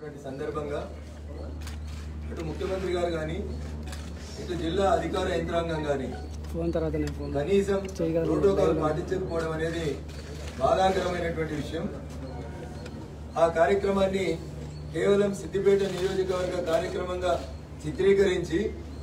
ఇటువంటి సందర్భంగా అటు ముఖ్యమంత్రి గారు కానీ ఇటు జిల్లా అధికార యంత్రాంగం కానీ ఫోన్ తర్వాత నేను ఫోన్ కనీసం చేయగలను. ప్రోటోకాల్ పాటించకపోవడం అనేది బాధాకరమైనటువంటి విషయం ఆ కార్యక్రమాన్ని కేవలం సిద్దిపేట నియోజకవర్గ కార్యక్రమంగా చిత్రీకరించి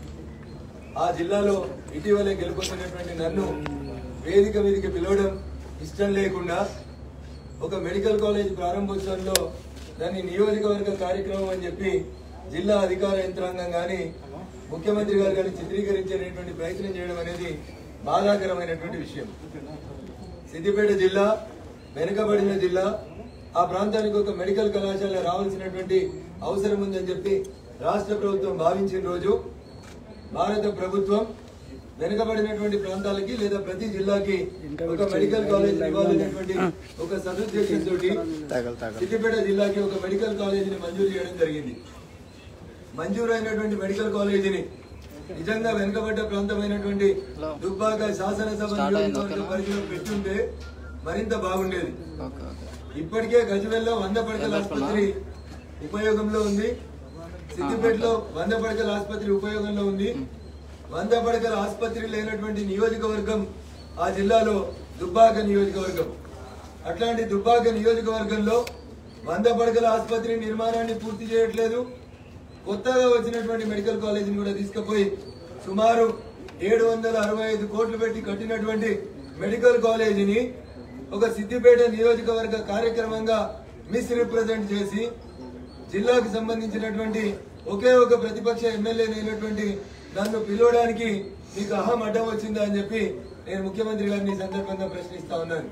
ఆ జిల్లాలో ఇటీవలే గెలుపొందినటువంటి నన్ను వేదిక మీదకి పిలవడం ఇష్టం లేకుండా ఒక మెడికల్ కాలేజ్ ప్రారంభోత్సవంలో దాన్ని నియోజకవర్గ కార్యక్రమం అని చెప్పి జిల్లా అధికార యంత్రాంగం కానీ ముఖ్యమంత్రి గారు కానీ చిత్రీకరించేటటువంటి ప్రయత్నం చేయడం అనేది బాధాకరమైనటువంటి విషయం సిద్దిపేట జిల్లా వెనుకబడిన జిల్లా ఆ ప్రాంతానికి ఒక మెడికల్ కళాశాల రావాల్సినటువంటి అవసరం ఉందని చెప్పి రాష్ట్ర ప్రభుత్వం భావించిన రోజు భారత ప్రభుత్వం వెనుకబడినటువంటి ప్రాంతాలకి లేదా ప్రతి జిల్లాకి ఒక మెడికల్ కాలేజ్ ఇవ్వాలనేటువంటి ఒక సదుద్దేశంతో సిద్దిపేట జిల్లాకి ఒక మెడికల్ కాలేజీని మంజూరు చేయడం జరిగింది మంజూరు అయినటువంటి మెడికల్ కాలేజీని నిజంగా వెనుకబడ్డ ప్రాంతమైనటువంటి దుబ్బాక శాసనసభ నియోజకవర్గ పరిధిలో పెట్టుంటే మరింత బాగుండేది ఇప్పటికే గజవెల్లో వంద పడకల ఆసుపత్రి ఉపయోగంలో ఉంది సిద్దిపేటలో వంద పడకల ఆసుపత్రి ఉపయోగంలో ఉంది వంద పడకల ఆసుపత్రి లేనటువంటి నియోజకవర్గం ఆ జిల్లాలో దుబ్బాక నియోజకవర్గం అట్లాంటి దుబ్బాక నియోజకవర్గంలో వంద పడకల ఆసుపత్రి నిర్మాణాన్ని పూర్తి చేయట్లేదు కొత్తగా వచ్చినటువంటి మెడికల్ కాలేజీని కూడా తీసుకుపోయి సుమారు ఏడు వందల అరవై ఐదు కోట్లు పెట్టి కట్టినటువంటి మెడికల్ కాలేజీని ఒక సిద్దిపేట నియోజకవర్గ కార్యక్రమంగా మిస్ రిప్రజెంట్ చేసి జిల్లాకు సంబంధించినటువంటి ఒకే ఒక ప్రతిపక్ష ఎమ్మెల్యే అయినటువంటి నన్ను పిలవడానికి మీకు అహం అడ్డం వచ్చిందా అని చెప్పి నేను ముఖ్యమంత్రి గారిని ఈ సందర్భంగా ప్రశ్నిస్తా ఉన్నాను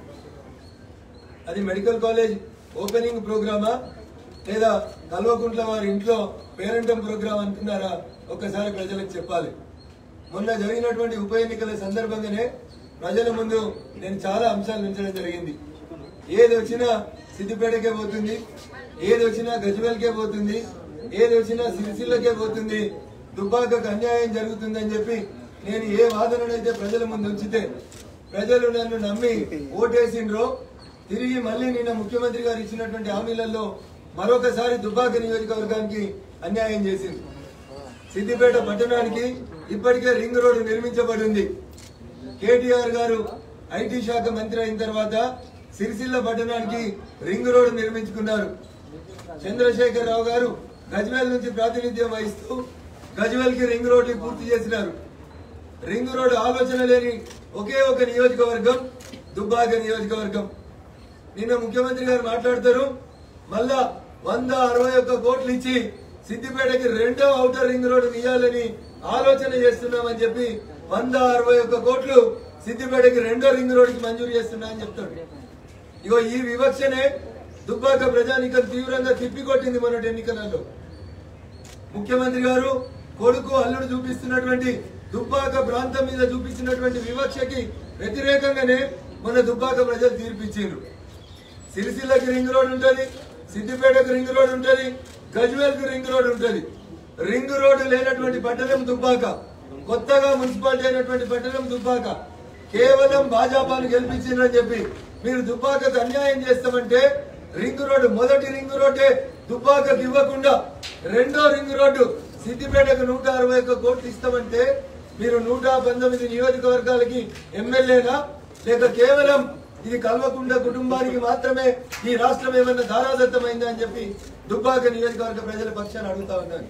అది మెడికల్ కాలేజ్ ఓపెనింగ్ ప్రోగ్రామా లేదా కల్వకుంట్ల వారి ఇంట్లో పేరెంటం ప్రోగ్రామ్ అనుకున్నారా ఒక్కసారి ప్రజలకు చెప్పాలి మొన్న జరిగినటువంటి ఉప ఎన్నికల సందర్భంగానే ప్రజల ముందు నేను చాలా అంశాలు ఉంచడం జరిగింది ఏది వచ్చినా సిద్దిపేటకే పోతుంది ఏది వచ్చినా గజ్వేల్కే పోతుంది ఏది వచ్చినా సిరిసిల్లకే పోతుంది దుబ్బాకకు అన్యాయం జరుగుతుందని చెప్పి నేను ఏ వాదననైతే ప్రజల ముందు ఉంచితే ప్రజలు నన్ను నమ్మి ఓటేసిండ్రో తిరిగి మళ్ళీ నిన్న ముఖ్యమంత్రి గారు ఇచ్చినటువంటి హామీలలో మరొకసారి దుబ్బాక నియోజకవర్గానికి అన్యాయం చేసింది సిద్దిపేట పట్టణానికి ఇప్పటికే రింగ్ రోడ్డు నిర్మించబడి ఉంది కేటీఆర్ గారు ఐటీ శాఖ మంత్రి అయిన తర్వాత సిరిసిల్ల పట్టణానికి రింగ్ రోడ్డు నిర్మించుకున్నారు చంద్రశేఖర్ రావు గారు గజ్వేల్ నుంచి ప్రాతినిధ్యం వహిస్తూ గజ్వేల్ కి రింగ్ రోడ్డు పూర్తి చేసినారు రింగ్ రోడ్డు ఆలోచన లేని ఒకే ఒక నియోజకవర్గం దుబ్బాక నియోజకవర్గం నిన్న ముఖ్యమంత్రి గారు మాట్లాడతారు మళ్ళా వంద అరవై ఒక్క కోట్లు ఇచ్చి సిద్దిపేటకి రెండో ఔటర్ రింగ్ రోడ్డు ఇవ్వాలని ఆలోచన చేస్తున్నామని చెప్పి వంద అరవై ఒక్క కోట్లు సిద్దిపేటకి రెండో రింగ్ రోడ్డుకి మంజూరు చేస్తున్నా అని చెప్తాడు ఇగో ఈ వివక్షనే దుబ్బాక ప్రజానికలు తీవ్రంగా తిప్పికొట్టింది మొన్నటి ఎన్నికలలో ముఖ్యమంత్రి గారు కొడుకు అల్లుడు చూపిస్తున్నటువంటి దుబ్బాక ప్రాంతం మీద చూపించినటువంటి వివక్షకి వ్యతిరేకంగానే మన దుబ్బాక ప్రజలు తీర్పిచ్చిండ్రు సిరిసిల్లకి రింగ్ రోడ్ ఉంటది సిద్దిపేటకు రింగ్ రోడ్ ఉంటది గజ్వేల్ కు రింగ్ రోడ్ ఉంటది రింగ్ రోడ్ లేనటువంటి పట్టణం దుబ్బాక కొత్తగా మున్సిపాలిటీ అయినటువంటి పట్టణం దుబ్బాక కేవలం భాజపాను గెలిపించిండ్రని చెప్పి మీరు దుబ్బాకకు అన్యాయం చేస్తామంటే రింగ్ రోడ్డు మొదటి రింగ్ రోడ్డే దుబ్బాకకు ఇవ్వకుండా రెండో రింగ్ రోడ్డు సిద్దిపేటకు నూట అరవై ఒక్క కోట్లు ఇస్తామంటే మీరు నూట పంతొమ్మిది నియోజకవర్గాలకి ఎమ్మెల్యేనా లేక కేవలం ఇది కల్వకుండ కుటుంబానికి మాత్రమే ఈ రాష్ట్రం ఏమన్నా ధారాదత్తమైందా అని చెప్పి దుబ్బాక నియోజకవర్గ ప్రజల పక్షాన్ని అడుగుతా ఉన్నాను